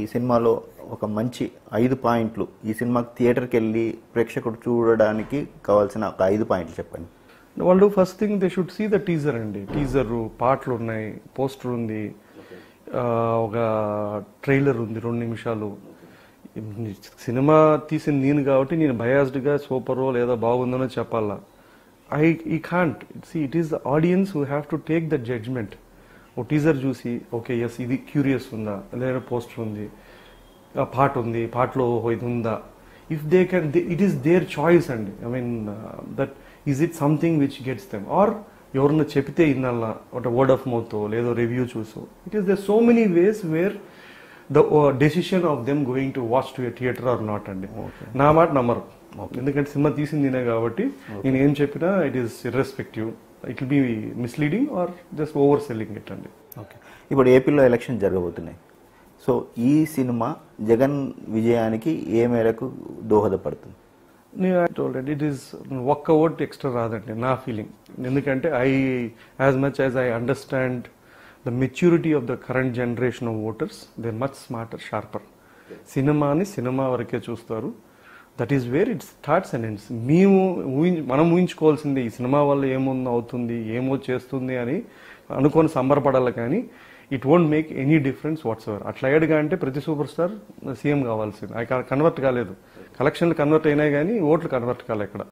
సినిమాలో ఒక మంచి ఐదు పాయింట్లు ఈ సినిమాకి థియేటర్కి వెళ్ళి ప్రేక్షకుడు చూడడానికి కావాల్సిన ఒక ఐదు పాయింట్లు చెప్పండి వాళ్ళు first thing they should see the teaser అండి టీజర్ పాటలు ఉన్నాయి పోస్టర్ ఉంది ఆ, ఒక ట్రైలర్ ఉంది రెండు నిమిషాలు సినిమా తీసిన నేను కాబట్టి నేను బయాస్డ్గా సూపరో లేదా బాగుందనో చెప్పాలా ఐ ఈ can't see it is the audience who have to take the judgement ఓ టీజర్ చూసి ఓకే ఎస్ ఇది క్యూరియస్ ఉందా లేదా పోస్టర్ ఉంది ఆ పాట ఉంది పాటలో ఓ ఇది ఉందా if they can it is their choice అండి I mean that is it something which gets them or ఎవరన్నా చెప్తే ఇన్నల్లా ఒక వర్డ్ ఆఫ్ మౌత్ లేదో రివ్యూ చూసో it is the so many ways where the decision of them going to watch to a theatre or not అండి నా మాట నమ్మరు ఎందుకంటే సినిమా తీసింది నేనే కాబట్టి నేను ఏం చెప్పినా it is irrespective it will be misleading or just over selling it అండి ఓకే ఇప్పుడు ఏపీలో ఎలక్షన్ జరగబోతున్నాయి సో ఈ సినిమా జగన్ విజయానికి ఏ మేరకు దోహదపడుతుంది నేను ఆల్రెడీ ఇట్ ఈస్ ఒక్క ఓట్ ఎక్స్ట్రా రాదండి నా ఫీలింగ్ ఎందుకంటే I as much as I understand the maturity of the current generation of voters they much smarter sharper సినిమాని సినిమా వరకే చూస్తారు that is where it starts and ends మేము ఊహించ మనం ఊహించుకోవాల్సింది ఈ సినిమా వల్ల ఏముంది అవుతుంది ఏమో చేస్తుంది అని అనుకొని సంబరపడాలి కానీ it won't make any difference whatsoever అట్లా అయ్యాడుగా అంటే ప్రతి సూపర్ స్టార్ సీఎం కావాల్సింది అది కన్వర్ట్ కాలేదు కలెక్షన్లు కన్వర్ట్ అయినాయి కానీ ఓట్లు కన్వర్ట్ కాలే ఇక్కడ